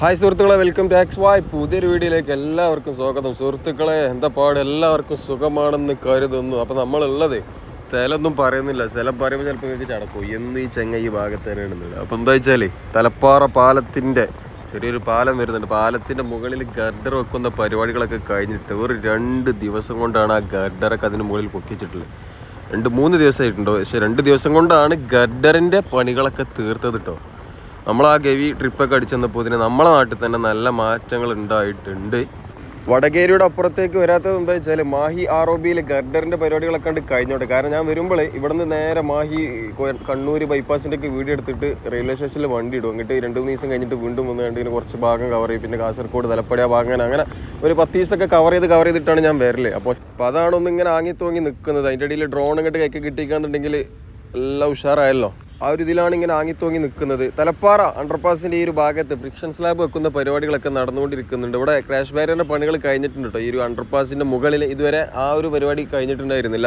Hi സുഹൃത്തുക്കളെ welcome to X വായ് പുതിയൊരു വീഡിയോയിലേക്ക് എല്ലാവർക്കും സ്വാഗതം സുഹൃത്തുക്കളെ എന്താ പാട് എല്ലാവർക്കും സുഖമാണെന്ന് കരുതുന്നു അപ്പം നമ്മളുള്ളത് സ്ഥലമൊന്നും പറയുന്നില്ല സ്ഥലം പറയുമ്പോൾ ചിലപ്പോൾ നിങ്ങൾക്ക് ചടക്കും എന്ന് ഈ ചെങ്ങ ഈ ഭാഗത്ത് തന്നെയാണെന്നുള്ളത് അപ്പം എന്താ വെച്ചാൽ തലപ്പാറ പാലത്തിൻ്റെ ചെറിയൊരു പാലം വരുന്നുണ്ട് പാലത്തിൻ്റെ മുകളിൽ ഗർഡർ വെക്കുന്ന പരിപാടികളൊക്കെ കഴിഞ്ഞിട്ട് ഒരു രണ്ട് ദിവസം കൊണ്ടാണ് ആ ഗർഡറൊക്കെ അതിന് മുകളിൽ പൊക്കിച്ചിട്ടുള്ളത് രണ്ട് മൂന്ന് ദിവസമായിട്ടുണ്ടോ പക്ഷെ രണ്ട് ദിവസം കൊണ്ടാണ് ഗർഡറിൻ്റെ പണികളൊക്കെ തീർത്തത് കേട്ടോ നമ്മൾ ആ ഗവി ട്രിപ്പൊക്കെ അടിച്ചെന്നപ്പോൾ ഇതിന് നമ്മളെ നാട്ടിൽ തന്നെ നല്ല മാറ്റങ്ങൾ ഉണ്ടായിട്ടുണ്ട് വടകേരിയുടെ അപ്പുറത്തേക്ക് വരാത്തത് എന്താ വെച്ചാൽ മാഹി ആർ ഒ ബിയിൽ ഗർഡറിന്റെ പരിപാടികളൊക്കെ ഉണ്ട് കഴിഞ്ഞോട്ടെ കാരണം ഞാൻ വരുമ്പോൾ ഇവിടെ നിന്ന് നേരെ മാഹി കൊ- കണ്ണൂർ ബൈപ്പാസിൻ്റെ ഒക്കെ വീഡിയോ എടുത്തിട്ട് റെയിൽവേ സ്റ്റേഷനിൽ വണ്ടി ഇടും എന്നിട്ട് രണ്ട് മൂന്ന് ദിവസം കഴിഞ്ഞിട്ട് വീണ്ടും വന്ന് കണ്ട് ഇതിന് കുറച്ച് ഭാഗം കവർ ചെയ്യും പിന്നെ കാസർഗോഡ് തലപ്പടി ആ ഭാഗം അങ്ങനെ ഒരു പത്ത് ദിവസമൊക്കെ കവർ ചെയ്ത് കവർ ചെയ്തിട്ടാണ് ഞാൻ വരല് അപ്പോൾ അപ്പോൾ അതാണ് ഒന്ന് ഇങ്ങനെ ആങ്ങി തൂങ്ങി നിൽക്കുന്നത് അതിൻ്റെ ഇടയിൽ ഡ്രോൺ ഇങ്ങോട്ട് കൈക്ക് കിട്ടിക്കാന്നുണ്ടെങ്കിൽ എല്ലാം ഉഷാറായല്ലോ ആ ഒരു ഇതിലാണ് ഇങ്ങനെ ആങ്ങിത്തൂങ്ങി നിൽക്കുന്നത് തലപ്പാറ അണ്ടർപാസിന്റെ ഈ ഒരു ഭാഗത്ത് ഫ്രിക്ഷൻ സ്ലാബ് വെക്കുന്ന പരിപാടികളൊക്കെ നടന്നുകൊണ്ടിരിക്കുന്നുണ്ട് ഇവിടെ ക്രാഷ് ബാരിയറിന്റെ പണികൾ കഴിഞ്ഞിട്ടുണ്ട് കേട്ടോ ഈ ഒരു അണ്ടർപാസിന്റെ മുകളിൽ ഇതുവരെ ആ ഒരു പരിപാടി കഴിഞ്ഞിട്ടുണ്ടായിരുന്നില്ല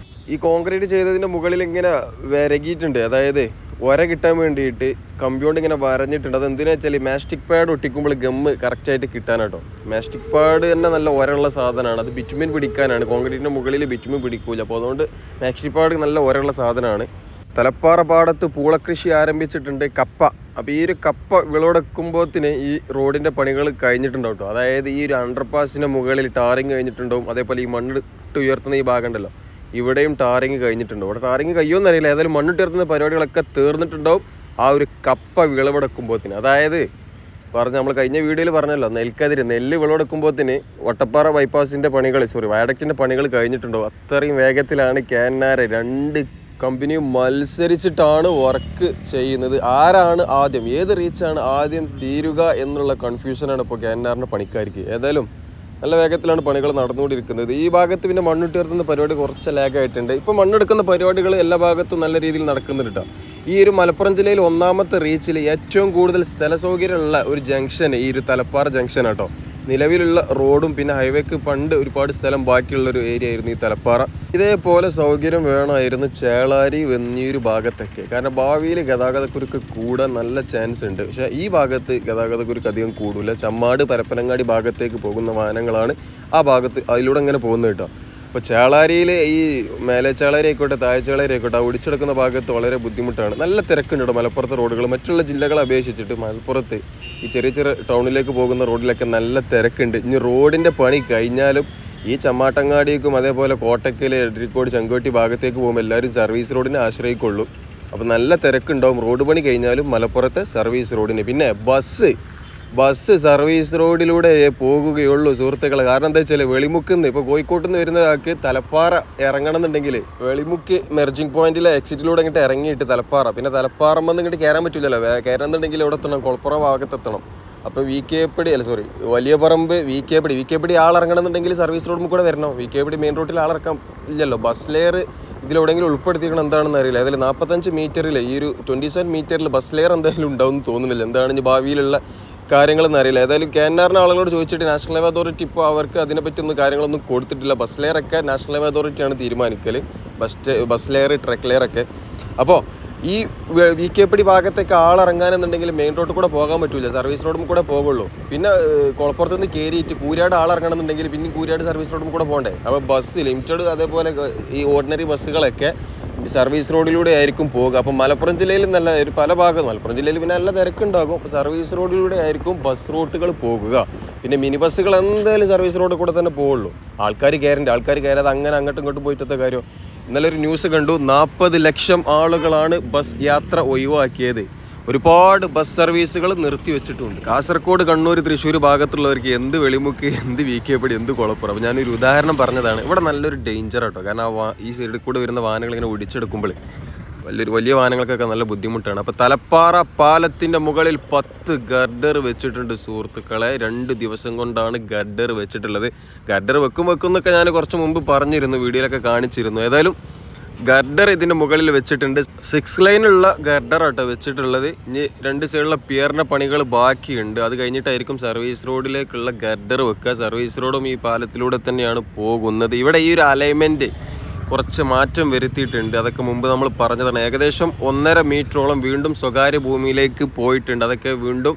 ഈ കോൺക്രീറ്റ് ചെയ്തതിന്റെ മുകളിൽ ഇങ്ങനെ വിരകിയിട്ടുണ്ട് അതായത് ഒര കിട്ടാൻ വേണ്ടിയിട്ട് കമ്പ്യൂണ്ട് ഇങ്ങനെ വരഞ്ഞിട്ടുണ്ട് അത് എന്തിനാ വെച്ചാൽ മാസ്റ്റിക് പാഡ് ഒട്ടിക്കുമ്പോൾ ഗമ്മ് കറക്റ്റായിട്ട് കിട്ടാനാട്ടോ മാസ്റ്റിക് പാഡ് തന്നെ നല്ല ഒരയുള്ള സാധനമാണ് അത് ബിറ്റുമിൻ പിടിക്കാനാണ് കോൺക്രീറ്റിന്റെ മുകളിൽ ബിറ്റുമിൻ പിടിക്കൂല അപ്പോൾ അതുകൊണ്ട് മാസ്റ്റിക് പാഡ് നല്ല ഒരയുള്ള സാധനമാണ് തലപ്പാറ പാടത്ത് പൂളക്കൃഷി ആരംഭിച്ചിട്ടുണ്ട് കപ്പ അപ്പോൾ ഈ ഒരു കപ്പ വിളവെടുക്കുമ്പോഴത്തിന് ഈ റോഡിൻ്റെ പണികൾ കഴിഞ്ഞിട്ടുണ്ടാവും കേട്ടോ അതായത് ഈ ഒരു അണ്ടർപാസിൻ്റെ മുകളിൽ ടാറിങ് കഴിഞ്ഞിട്ടുണ്ടാവും അതേപോലെ ഈ മണ്ണിട്ട് ഉയർത്തുന്ന ഈ ഭാഗം ഉണ്ടല്ലോ ഇവിടെയും ടാറിങ് കഴിഞ്ഞിട്ടുണ്ടാവും ഇവിടെ ടാറിങ് കഴിയുമെന്ന് അറിയില്ല ഏതായാലും മണ്ണിട്ട് ഉയർത്തുന്ന പരിപാടികളൊക്കെ തീർന്നിട്ടുണ്ടാവും ആ ഒരു കപ്പ വിളവെടുക്കുമ്പോഴത്തിന് അതായത് പറഞ്ഞ നമ്മൾ കഴിഞ്ഞ വീഡിയോയിൽ പറഞ്ഞല്ലോ നെൽക്കതിര് നെല്ല് വിളവെടുക്കുമ്പോഴത്തിന് വട്ടപ്പാറ ബൈപ്പാസിന്റെ പണികൾ സോറി വയഡക്റ്റിന്റെ പണികൾ കഴിഞ്ഞിട്ടുണ്ടോ അത്രയും വേഗത്തിലാണ് കാനാര രണ്ട് കമ്പനിയും മത്സരിച്ചിട്ടാണ് വർക്ക് ചെയ്യുന്നത് ആരാണ് ആദ്യം ഏത് റീച്ചാണ് ആദ്യം തീരുക എന്നുള്ള കൺഫ്യൂഷനാണ് ഇപ്പോൾ കാനാറിന്റെ പണിക്കാർക്ക് ഏതായാലും നല്ല വേഗത്തിലാണ് പണികൾ നടന്നുകൊണ്ടിരിക്കുന്നത് ഈ ഭാഗത്ത് പിന്നെ മണ്ണിട്ടുയർത്തുന്ന പരിപാടി കുറച്ച് ലാഗായിട്ടുണ്ട് ഇപ്പോൾ മണ്ണെടുക്കുന്ന പരിപാടികൾ എല്ലാ ഭാഗത്തും നല്ല രീതിയിൽ നടക്കുന്നുണ്ട് ട്ടോ. ഈ ഒരു മലപ്പുറം ജില്ലയിൽ ഒന്നാമത്തെ റീച്ചിൽ ഏറ്റവും കൂടുതൽ സ്ഥല സൗകര്യമുള്ള ഒരു ജംഗ്ഷൻ ഈ ഒരു തലപ്പാറ ജംഗ്ഷൻ ആട്ടോ നിലവിലുള്ള റോഡും പിന്നെ ഹൈവേക്ക് പണ്ട് ഒരുപാട് സ്ഥലം ബാക്കിയുള്ള ഒരു ഏരിയ ആയിരുന്നു ഈ തലപ്പാറ ഇതേപോലെ സൗകര്യം വേണമായിരുന്നു ചേളാരി വെന്നിയൂർ ഭാഗത്തൊക്കെ കാരണം ഭാവിയിൽ ഗതാഗതക്കുരുക്ക് കൂടാൻ നല്ല ചാൻസ് ഉണ്ട് പക്ഷേ ഈ ഭാഗത്ത് ഗതാഗതക്കുരുക്ക് അധികം കൂടില്ല ചമ്മാട് പരപ്പനങ്ങാടി ഭാഗത്തേക്ക് പോകുന്ന വാഹനങ്ങളാണ് ആ ഭാഗത്ത് അതിലൂടെ അങ്ങനെ പോകുന്നത് കേട്ടോ അപ്പോൾ ചേളാരിയിൽ ഈ മേലെ ചേളാരി ആയിക്കോട്ടെ താഴെ ചേളാരി ആയിക്കോട്ടെ ആ ഒടിച്ചെടുക്കുന്ന ഭാഗത്ത് വളരെ ബുദ്ധിമുട്ടാണ് നല്ല തിരക്കുണ്ട് കേട്ടോ മലപ്പുറത്തെ റോഡുകൾ മറ്റുള്ള ജില്ലകളെ അപേക്ഷിച്ചിട്ട് മലപ്പുറത്ത് ഈ ചെറിയ ചെറിയ ടൗണിലേക്ക് പോകുന്ന റോഡിലൊക്കെ നല്ല തിരക്കുണ്ട് ഇനി റോഡിൻ്റെ പണി കഴിഞ്ഞാലും ഈ ചമ്മാട്ടങ്ങാടിക്കും അതേപോലെ കോട്ടക്കൽ എടരിക്കോട് ചങ്കോട്ടി ഭാഗത്തേക്ക് പോകുമ്പോൾ എല്ലാവരും സർവീസ് റോഡിനെ ആശ്രയിക്കുള്ളൂ അപ്പോൾ നല്ല തിരക്കുണ്ടാവും റോഡ് പണി കഴിഞ്ഞാലും മലപ്പുറത്തെ സർവീസ് റോഡിന് പിന്നെ ബസ് ബസ് സർവീസ് റോഡിലൂടെ പോകുകയുള്ളൂ സുഹൃത്തുക്കളെ കാരണം എന്താ വെച്ചാൽ വെളിമുക്കിന്ന് ഇപ്പോൾ കോഴിക്കോട്ട് നിന്ന് വരുന്ന ഒരാൾക്ക് തലപ്പാറ ഇറങ്ങണം എന്നുണ്ടെങ്കിൽ വെളിമുക്ക് മെർജിങ് പോയിന്റിലെ എക്സിറ്റിലൂടെ ഇങ്ങോട്ട് ഇറങ്ങിയിട്ട് തലപ്പാറ പിന്നെ തലപ്പാറമ്പന്ന് ഇങ്ങോട്ട് കയറാൻ പറ്റില്ലല്ലോ വേ- കയറുന്നുണ്ടെങ്കിൽ ഇവിടെ എത്തണം കൊളപ്പുറ ഭാഗത്തെത്തണം അപ്പോൾ വി കെ പടി അല്ല സോറി വലിയ പറമ്പ് V K Padi V K Padi ആൾ ഇറങ്ങണമെന്നുണ്ടെങ്കിൽ സർവീസ് റോഡിൽ കൂടെ വരണം വി കെ പടി മെയിൻ റോഡിൽ ആളിറക്കാൻ ഇല്ലല്ലോ ബസ് ലെയർ ഇതിലെവിടെയെങ്കിലും ഉൾപ്പെടുത്തിക്കണം എന്താണെന്ന് അറിയില്ല അതിൽ നാൽപ്പത്തഞ്ച് മീറ്ററിൽ ഈ ഒരു ട്വൻറ്റി സെവൻ മീറ്ററിൽ ബസ് ലെയർ എന്തായാലും ഉണ്ടാവും എന്ന് തോന്നുന്നില്ല എന്താണ് ഇനി ഭാവിയിലുള്ള കാര്യങ്ങളെന്ന് അറിയില്ല ഏതായാലും കാനാറിന് ആളുകളോട് ചോദിച്ചിട്ട് നാഷണൽ ഹൈവേ അതോറിറ്റി ഇപ്പോൾ അവർക്ക് അതിനെപ്പറ്റി ഒന്നും കാര്യങ്ങളൊന്നും കൊടുത്തിട്ടില്ല ബസ് ലെയർ ഒക്കെ നാഷണൽ ഹൈവേ അതോറിറ്റിയാണ് തീരുമാനിക്കൽ bus bus layer truck layer ഒക്കെ അപ്പോൾ ഈ വെ- വി കെ പടി ഭാഗത്തേക്ക് ആളിറങ്ങാനെന്നുണ്ടെങ്കിൽ മെയിൻ റോഡിൽ കൂടെ പോകാൻ പറ്റൂല സർവീസ് റോഡും കൂടെ പോകുള്ളൂ പിന്നെ ഏഹ്, കുളപ്പുറത്ത് നിന്ന് കയറിയിട്ട് കൂരാട് ആളിറങ്ങണമെന്നുണ്ടെങ്കിൽ പിന്നെ കൂരാട് സർവീസ് റോഡും കൂടെ പോകണ്ടേ അപ്പോൾ ബസ് ലിമിറ്റഡ് അതേപോലെ ഈ ഓർഡിനറി ബസ്സുകളൊക്കെ സർവീസ് റോഡിലൂടെ ആയിരിക്കും പോകുക അപ്പം മലപ്പുറം ജില്ലയിൽ നല്ല ഒരു പല ഭാഗം മലപ്പുറം ജില്ലയിൽ പിന്നെ നല്ല തിരക്കുണ്ടാകും അപ്പോൾ സർവീസ് റോഡിലൂടെ ആയിരിക്കും ബസ് റൂട്ടുകൾ പോകുക പിന്നെ മിനി ബസ്സുകൾ എന്തായാലും സർവീസ് റോഡിൽ കൂടെ തന്നെ പോവുള്ളൂ ആൾക്കാർ കയറേണ്ട ആൾക്കാർ കയറാതെ അങ്ങനെ അങ്ങോട്ടും ഇങ്ങോട്ടും പോയിട്ടത്തെ കാര്യം ഇന്നലെ ഒരു ന്യൂസ് കണ്ടു നാൽപ്പത് ലക്ഷം ആളുകളാണ് ബസ് യാത്ര ഒഴിവാക്കിയത് ഒരുപാട് ബസ് സർവീസുകൾ നിർത്തി വെച്ചിട്ടുണ്ട് കാസർഗോഡ് കണ്ണൂർ തൃശ്ശൂർ ഭാഗത്തുള്ളവർക്ക് എന്ത് വെളിമുക്ക് എന്ത് വി കെ പടി എന്ത് കുഴപ്പമില്ല അപ്പോൾ ഞാനൊരു ഉദാഹരണം പറഞ്ഞതാണ് ഇവിടെ നല്ലൊരു ഡേഞ്ചർ കേട്ടോ കാരണം ആ വാ- ഈ സൈഡിൽ കൂടെ വരുന്ന വാഹനങ്ങൾ ഇങ്ങനെ ഒടിച്ചെടുക്കുമ്പോൾ വലിയൊരു വലിയ വാഹനങ്ങൾക്കൊക്കെ നല്ല ബുദ്ധിമുട്ടാണ് അപ്പോൾ തലപ്പാറ പാലത്തിൻ്റെ മുകളിൽ പത്ത് ഗർഡർ വെച്ചിട്ടുണ്ട് സുഹൃത്തുക്കളെ രണ്ട് ദിവസം കൊണ്ടാണ് ഗർഡർ വെച്ചിട്ടുള്ളത് ഗർഡർ വെക്കും വെക്കും എന്നൊക്കെ ഞാൻ കുറച്ച് മുമ്പ് പറഞ്ഞിരുന്നു വീഡിയോയിലൊക്കെ കാണിച്ചിരുന്നു ഏതായാലും ഗർഡർ ഇതിൻ്റെ മുകളിൽ വെച്ചിട്ടുണ്ട് സിക്സ് ലൈനുള്ള ഗർഡർ ആട്ടോ വെച്ചിട്ടുള്ളത് ഇനി രണ്ട് സൈഡിലുള്ള പിയറിൻ്റെ പണികൾ ബാക്കിയുണ്ട് അത് കഴിഞ്ഞിട്ടായിരിക്കും സർവീസ് റോഡിലേക്കുള്ള ഗർഡർ വെക്കുക സർവീസ് റോഡും ഈ പാലത്തിലൂടെ തന്നെയാണ് പോകുന്നത് ഇവിടെ ഈ ഒരു അലൈൻമെൻറ്റ് കുറച്ച് മാറ്റം വരുത്തിയിട്ടുണ്ട് അതൊക്കെ മുമ്പ് നമ്മൾ പറഞ്ഞതാണ് ഏകദേശം ഒന്നര മീറ്ററോളം വീണ്ടും സ്വകാര്യ ഭൂമിയിലേക്ക് പോയിട്ടുണ്ട് അതൊക്കെ വീണ്ടും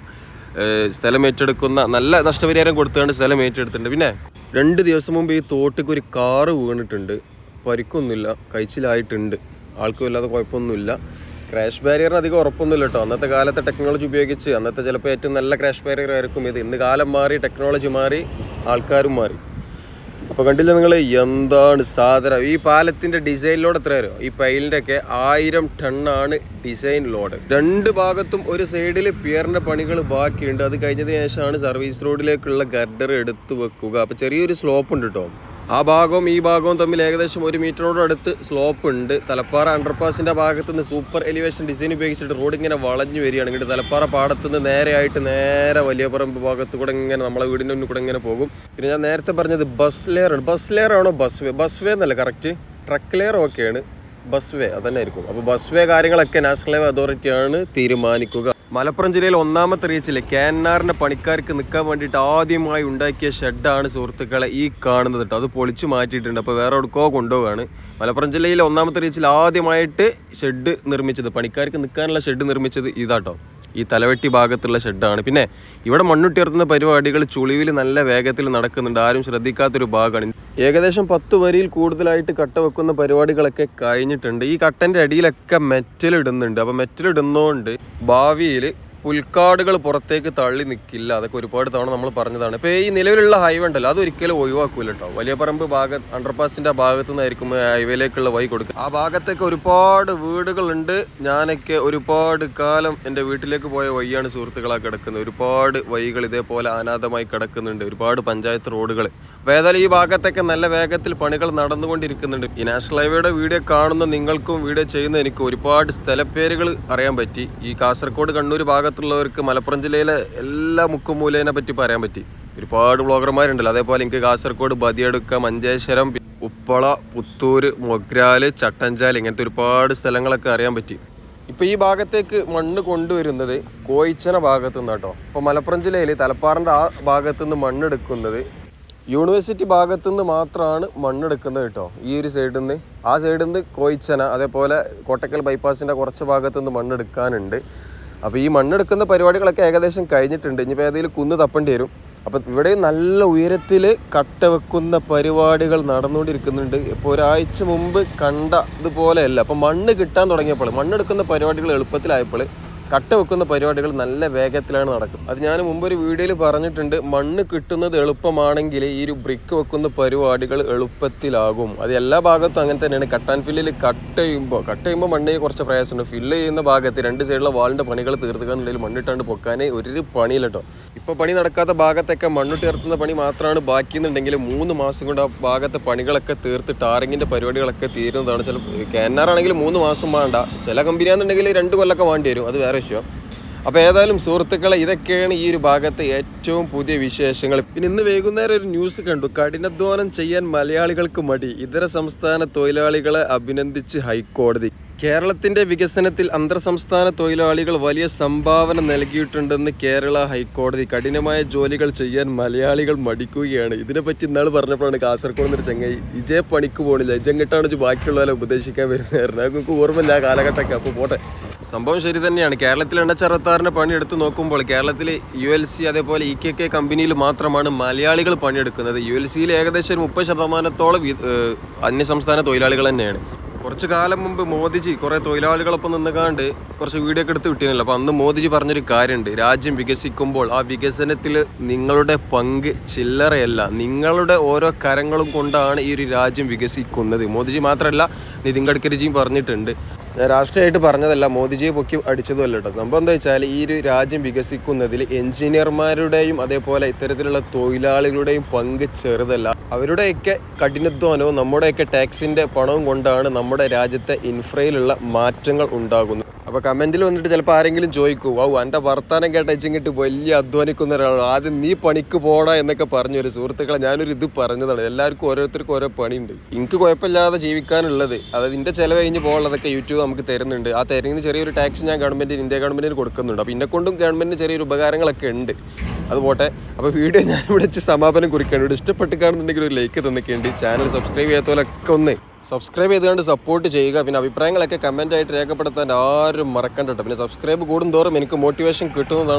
ഏഹ്, സ്ഥലം ഏറ്റെടുക്കുന്ന നല്ല നഷ്ടപരിഹാരം കൊടുത്തുകൊണ്ട് സ്ഥലം ഏറ്റെടുത്തിട്ടുണ്ട് പിന്നെ രണ്ട് ദിവസം മുമ്പ് ഈ തോട്ടിക്ക് ഒരു കാറ് വീണിട്ടുണ്ട് പരിക്കൊന്നുമില്ല കഴിച്ചിലായിട്ടുണ്ട് ആൾക്കും ഇല്ലാതെ കുഴപ്പമൊന്നുമില്ല ക്രാഷ് ബാരിയറിന് അധികം ഉറപ്പൊന്നുമില്ല കേട്ടോ അന്നത്തെ കാലത്തെ ടെക്നോളജി ഉപയോഗിച്ച് അന്നത്തെ ചിലപ്പോൾ ഏറ്റവും നല്ല ക്രാഷ് ബാരിയർ ആയിരിക്കും ഇത് ഇന്ന് കാലം മാറി ടെക്നോളജി മാറി ആൾക്കാരും മാറി അപ്പോൾ കണ്ടില്ല നിങ്ങൾ എന്താണ് സാധനം ഈ പാലത്തിന്റെ ഡിസൈൻ ലോഡ് എത്ര വരും ഈ പൈലിന്റെ ഒക്കെ ആയിരം ടണ്ണാണ് ഡിസൈൻ ലോഡ് രണ്ട് ഭാഗത്തും ഒരു സൈഡിൽ പിയറിന്റെ പണികൾ ബാക്കിയുണ്ട് അത് കഴിഞ്ഞതിന് ശേഷമാണ് സർവീസ് റോഡിലേക്കുള്ള ഗർഡർ എടുത്തു വെക്കുക അപ്പോൾ ചെറിയൊരു സ്ലോപ്പ് ഉണ്ട് കേട്ടോ ആ ഭാഗവും ഈ ഭാഗവും തമ്മിൽ ഏകദേശം ഒരു മീറ്ററോട് അടുത്ത് സ്ലോപ്പ് ഉണ്ട് തലപ്പാറ അണ്ടർപാസിന്റെ ഭാഗത്ത് നിന്ന് സൂപ്പർ എലിവേഷൻ ഡിസൈൻ ഉപയോഗിച്ചിട്ട് റോഡ് ഇങ്ങനെ വളഞ്ഞു വരികയാണ് ഇങ്ങോട്ട് തലപ്പാറ പാടത്ത് നിന്ന് നേരെയായിട്ട് നേരെ വലിയ പറമ്പ് ഭാഗത്ത് കൂടെ ഇങ്ങനെ നമ്മളെ വീടിൻ്റെ മുന്നിൽ കൂടെ ഇങ്ങനെ പോകും പിന്നെ ഞാൻ നേരത്തെ പറഞ്ഞത് ബസ് ലെയർ ആണ് ബസ് ലെയർ ആണോ ബസ് വേ ബസ് വേ എന്നല്ല കറക്റ്റ് ട്രക്ക് ലെയർ ഓക്കെയാണ് ബസ് വേ അതന്നെ ആയിരിക്കും അപ്പോൾ ബസ് വേ കാര്യങ്ങളൊക്കെ നാഷണൽ ഹൈവേ അതോറിറ്റിയാണ് തീരുമാനിക്കുക മലപ്പുറം ജില്ലയിൽ ഒന്നാമത്തെ റീച്ചിലെ കാന്നാറിന്റെ പണിക്കാർക്ക് നിൽക്കാൻ വേണ്ടിയിട്ട് ആദ്യമായി ഉണ്ടാക്കിയ ഷെഡാണ് സുഹൃത്തുക്കളെ ഈ കാണുന്നത് കേട്ടോ അത് പൊളിച്ചു മാറ്റിയിട്ടുണ്ട് അപ്പോൾ വേറെ എവിടെക്കോ കൊണ്ടുപോവാണ് മലപ്പുറം ജില്ലയിലെ ഒന്നാമത്തെ റീച്ചിൽ ആദ്യമായിട്ട് ഷെഡ് നിർമ്മിച്ചത് പണിക്കാർക്ക് നിൽക്കാനുള്ള ഷെഡ് നിർമ്മിച്ചത് ഇതാട്ടോ ഈ തലവെട്ടി ഭാഗത്തുള്ള ഷെഡാണ് പിന്നെ ഇവിടെ മണ്ണുട്ടിയർത്തുന്ന പരിപാടികൾ ചുളിവിൽ നല്ല വേഗത്തിൽ നടക്കുന്നുണ്ട് ആരും ശ്രദ്ധിക്കാത്തൊരു ഭാഗമാണ് ഏകദേശം പത്ത് വരിയിൽ കൂടുതലായിട്ട് കട്ട വെക്കുന്ന പരിപാടികളൊക്കെ കഴിഞ്ഞിട്ടുണ്ട് ഈ കട്ടന്റെ അടിയിലൊക്കെ മെറ്റൽ ഇടുന്നുണ്ട് അപ്പൊ മെറ്റൽ ഇടുന്നതുകൊണ്ട് ഭാവിയിൽ പുൽക്കാടുകൾ പുറത്തേക്ക് തള്ളി നിൽക്കില്ല അതൊക്കെ ഒരുപാട് തവണ നമ്മൾ പറഞ്ഞതാണ് ഇപ്പോൾ ഈ നിലവിലുള്ള ഹൈവേ ഉണ്ടല്ലോ അതൊരിക്കലും ഒഴിവാക്കൂല കേട്ടോ വലിയ പറമ്പ് ഭാഗം അണ്ടർപാസിന്റെ ഭാഗത്തു നിന്നായിരിക്കും ഹൈവേയിലേക്കുള്ള വഴി കൊടുക്കുക ആ ഭാഗത്തൊക്കെ ഒരുപാട് വീടുകളുണ്ട് ഞാനൊക്കെ ഒരുപാട് കാലം എൻ്റെ വീട്ടിലേക്ക് പോയ വഴിയാണ് സുഹൃത്തുക്കളാ കിടക്കുന്നത് ഒരുപാട് വഴികൾ ഇതേപോലെ അനാഥമായി കിടക്കുന്നുണ്ട് ഒരുപാട് പഞ്ചായത്ത് റോഡുകൾ അപ്പോൾ ഏതായാലും ഈ ഭാഗത്തൊക്കെ നല്ല വേഗത്തിൽ പണികൾ നടന്നുകൊണ്ടിരിക്കുന്നുണ്ട് ഈ നാഷണൽ ഹൈവേയുടെ വീഡിയോ കാണുന്ന നിങ്ങൾക്കും വീഡിയോ ചെയ്യുന്ന എനിക്ക് ഒരുപാട് സ്ഥലപ്പേരുകൾ അറിയാൻ പറ്റി ഈ കാസർഗോഡ് കണ്ണൂർ ഭാഗത്തുള്ളവർക്ക് മലപ്പുറം ജില്ലയിലെ എല്ലാ മുക്കുമൂലേനെ പറ്റി പറയാൻ പറ്റി ഒരുപാട് ബ്ലോഗർമാരുണ്ടല്ലോ അതേപോലെ എനിക്ക് കാസർഗോഡ് ബദിയടുക്ക മഞ്ചേശ്വരം പി- ഉപ്പള പുത്തൂര് മൊഗ്രാല് ചട്ടഞ്ചാൽ ഇങ്ങനത്തെ ഒരുപാട് സ്ഥലങ്ങളൊക്കെ അറിയാൻ പറ്റി ഇപ്പൊ ഈ ഭാഗത്തേക്ക് മണ്ണ് കൊണ്ടുവരുന്നത് കോയിച്ചന ഭാഗത്തു നിന്ന് കേട്ടോ ഇപ്പൊ മലപ്പുറം ജില്ലയിൽ തലപ്പാറിന്റെ ആ ഭാഗത്തു നിന്ന് മണ്ണെടുക്കുന്നത് യൂണിവേഴ്സിറ്റി ഭാഗത്തു നിന്ന് മാത്രമാണ് മണ്ണെടുക്കുന്നത് കേട്ടോ ഈ ഒരു സൈഡിൽ നിന്ന് ആ സൈഡിൽ നിന്ന് കോയിച്ചന അതേപോലെ കോട്ടക്കൽ ബൈപ്പാസിന്റെ കുറച്ച് ഭാഗത്തു നിന്ന് മണ്ണെടുക്കാനുണ്ട് അപ്പോൾ ഈ മണ്ണെടുക്കുന്ന പരിപാടികളൊക്കെ ഏകദേശം കഴിഞ്ഞിട്ടുണ്ട് ഇനിയിപ്പോൾ ഏതെങ്കിലും കുന്ന് തപ്പേണ്ടി വരും അപ്പം ഇവിടെ നല്ല ഉയരത്തിൽ കട്ട വെക്കുന്ന പരിപാടികൾ നടന്നുകൊണ്ടിരിക്കുന്നുണ്ട് ഇപ്പോൾ ഒരാഴ്ച മുമ്പ് കണ്ട ഇതുപോലെയല്ല അപ്പം മണ്ണ് കിട്ടാൻ തുടങ്ങിയപ്പോൾ മണ്ണെടുക്കുന്ന പരിപാടികൾ എളുപ്പത്തിലായപ്പോൾ കട്ട വെക്കുന്ന പരിപാടികൾ നല്ല വേഗത്തിലാണ് നടക്കുന്നത് അത് ഞാൻ മുമ്പ് ഒരു വീഡിയോയിൽ പറഞ്ഞിട്ടുണ്ട് മണ്ണ് കിട്ടുന്നത് എളുപ്പമാണെങ്കിൽ ഈ ഒരു ബ്രിക്ക് വെക്കുന്ന പരിപാടികൾ എളുപ്പത്തിലാകും അത് എല്ലാ ഭാഗത്തും അങ്ങനെ തന്നെയാണ് കട്ടാൻ ഫില്ലിൽ കട്ട് ചെയ്യുമ്പോൾ കട്ട് ചെയ്യുമ്പോൾ മണ്ണിന് കുറച്ച് പ്രയാസമുണ്ട് ഫില്ല് ചെയ്യുന്ന ഭാഗത്ത് രണ്ട് സൈഡിലെ വാളിൻ്റെ പണികൾ തീർത്തുകയെന്നുണ്ടെങ്കിൽ മണ്ണിട്ടാണ്ട് പൊക്കാൻ ഒരു പണിയില്ല കേട്ടോ ഇപ്പോൾ പണി നടക്കാത്ത ഭാഗത്തൊക്കെ മണ്ണിട്ട് ഇറത്തുന്ന പണി മാത്രമാണ് ബാക്കിയെന്നുണ്ടെങ്കിൽ മൂന്ന് മാസം കൊണ്ട് ആ ഭാഗത്തെ പണികളൊക്കെ തീർത്ത് ടാറിങ്ങിൻ്റെ പരിപാടികളൊക്കെ തീരുന്നതാണ് ചില കാനാറാണെങ്കിൽ മൂന്ന് മാസം വേണ്ട ചില കമ്പനിയാണെന്നുണ്ടെങ്കിൽ രണ്ട് കൊല്ലമൊക്കെ വേണ്ടി വരും അത് വേറെ വിഷയം അപ്പോൾ ഏതായാലും സുഹൃത്തുക്കളെ ഇതൊക്കെയാണ് ഈ ഒരു ഭാഗത്തെ ഏറ്റവും പുതിയ വിശേഷങ്ങൾ പിന്നെ ഇന്ന് വൈകുന്നേരം ഒരു ന്യൂസ് കണ്ടു കഠിനാധ്വാനം ചെയ്യാൻ മലയാളികൾക്ക് മടി ഇതര സംസ്ഥാന തൊഴിലാളികളെ അഭിനന്ദിച്ച് ഹൈക്കോടതി കേരളത്തിന്റെ വികസനത്തിൽ അന്തർ സംസ്ഥാന തൊഴിലാളികൾ വലിയ സംഭാവന നൽകിയിട്ടുണ്ടെന്ന് കേരള ഹൈക്കോടതി കഠിനമായ ജോലികൾ ചെയ്യാൻ മലയാളികൾ മടിക്കുകയാണ് ഇതിനെപ്പറ്റി ഇന്നാൾ പറഞ്ഞപ്പോഴാണ് കാസർഗോഡ് എന്നൊരു ചങ്ങായി ഇജേ പണിക്ക് പോണില്ല ഇജങ്ങിട്ടാണ് ഇജ്ജ് ബാക്കിയുള്ളവരെ ഉപദേശിക്കാൻ വരുന്നതായിരുന്നു അത് നിങ്ങൾക്ക് ഓർമ്മയില്ല ആ കാലഘട്ടമൊക്കെ അപ്പോൾ പോട്ടെ സംഭവം ശരി തന്നെയാണ് കേരളത്തിൽ എണ്ണച്ചറത്താറിന്റെ പണി എടുത്ത് നോക്കുമ്പോൾ കേരളത്തിൽ യു എൽ സി അതേപോലെ ഇ കെ കെ കമ്പനിയിൽ മാത്രമാണ് മലയാളികൾ പണിയെടുക്കുന്നത് യു എൽ സിയിൽ ഏകദേശം ഒരു മുപ്പത് ശതമാനത്തോളം വി- ഏഹ് അന്യസംസ്ഥാന തൊഴിലാളികൾ തന്നെയാണ് കുറച്ച് കാലം മുമ്പ് മോദിജി കുറെ തൊഴിലാളികളൊപ്പം നിന്നുകാണ്ട് കുറച്ച് വീഡിയോ ഒക്കെ എടുത്ത് വിട്ടിരുന്നല്ലോ അപ്പൊ അന്ന് മോദിജി പറഞ്ഞൊരു കാര്യമുണ്ട് രാജ്യം വികസിക്കുമ്പോൾ ആ വികസനത്തിൽ നിങ്ങളുടെ പങ്ക് ചില്ലറയല്ല നിങ്ങളുടെ ഓരോ കരങ്ങളും കൊണ്ടാണ് ഈ ഒരു രാജ്യം വികസിക്കുന്നത് മോദിജി മാത്രമല്ല നിതിൻ ഗഡ്കരിജിയും പറഞ്ഞിട്ടുണ്ട് ഞാൻ രാഷ്ട്രീയമായിട്ട് പറഞ്ഞതല്ല മോദിജിയെ പൊക്കി അടിച്ചതുമല്ല കേട്ടോ സംഭവം എന്താ വെച്ചാൽ ഈ ഒരു രാജ്യം വികസിക്കുന്നതിൽ എഞ്ചിനീയർമാരുടെയും അതേപോലെ ഇത്തരത്തിലുള്ള തൊഴിലാളികളുടെയും പങ്ക് ചെറുതല്ല അവരുടെയൊക്കെ കഠിനാധ്വാനവും നമ്മുടെയൊക്കെ ടാക്സിന്റെ പണവും കൊണ്ടാണ് നമ്മുടെ രാജ്യത്തെ ഇൻഫ്രയിലുള്ള മാറ്റങ്ങൾ ഉണ്ടാകുന്നത് അപ്പൊ കമന്റിൽ വന്നിട്ട് ചിലപ്പോൾ ആരെങ്കിലും ചോദിക്കൂ വൗ എൻ്റെ വർത്താനം കേട്ട ഇച്ചിങ്ങിട്ട് വലിയ അധ്വാനിക്കുന്ന ഒരാളാണ് ആദ്യം നീ പണിക്ക് പോടാ എന്നൊക്കെ പറഞ്ഞു ഒരു സുഹൃത്തുക്കളെ ഞാനൊരു ഇത് പറഞ്ഞതാണ് എല്ലാവർക്കും ഓരോരുത്തർക്കും ഓരോ പണിയുണ്ട് എനിക്ക് കുഴപ്പമില്ലാതെ ജീവിക്കാനുള്ളത് അതായത് ഇതിന്റെ ചെലവ് കഴിഞ്ഞ് പോകാനുള്ളതൊക്കെ യൂട്യൂബ് നമുക്ക് തരുന്നുണ്ട് ആ തരുന്നതിന് ചെറിയൊരു ടാക്സ് ഞാൻ ഗവൺമെന്റിന് ഇന്ത്യ ഗവൺമെന്റിന് കൊടുക്കുന്നുണ്ട് അപ്പോൾ കൊണ്ടും ഗവൺമെന്റിന് ചെറിയൊരു ഉപകാരങ്ങളൊക്കെ ഉണ്ട് അത് പോട്ടെ അപ്പോൾ വീഡിയോ ഞാൻ ഇവിടെ വെച്ച് സമാപനം കുറിക്കാണ് ഇവിടെ ഇഷ്ടപ്പെട്ട് കാണുന്നുണ്ടെങ്കിൽ ഒരു ലൈക്ക് തന്നിട്ടുണ്ട് ചാനൽ സബ്സ്ക്രൈബ് ചെയ്യാത്തവരൊക്കെ ഒന്ന് സബ്സ്ക്രൈബ് ചെയ്തുകൊണ്ട് സപ്പോർട്ട് ചെയ്യുക പിന്നെ അഭിപ്രായങ്ങളൊക്കെ കമൻ്റ് ആയിട്ട് രേഖപ്പെടുത്താൻ ആരും മറക്കണ്ട കേട്ടോ പിന്നെ സബ്സ്ക്രൈബ് കൂടുന്തോറും എനിക്ക് മോട്ടിവേഷൻ കിട്ടുന്നതാണ്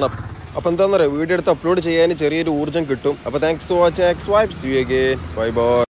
അപ്പോൾ എന്താണെന്ന് പറയുക വീഡിയോ എടുത്ത് അപ്ലോഡ് ചെയ്യാൻ ചെറിയൊരു ഊർജ്ജം കിട്ടും അപ്പോൾ thanks for watching X vibes you again bye by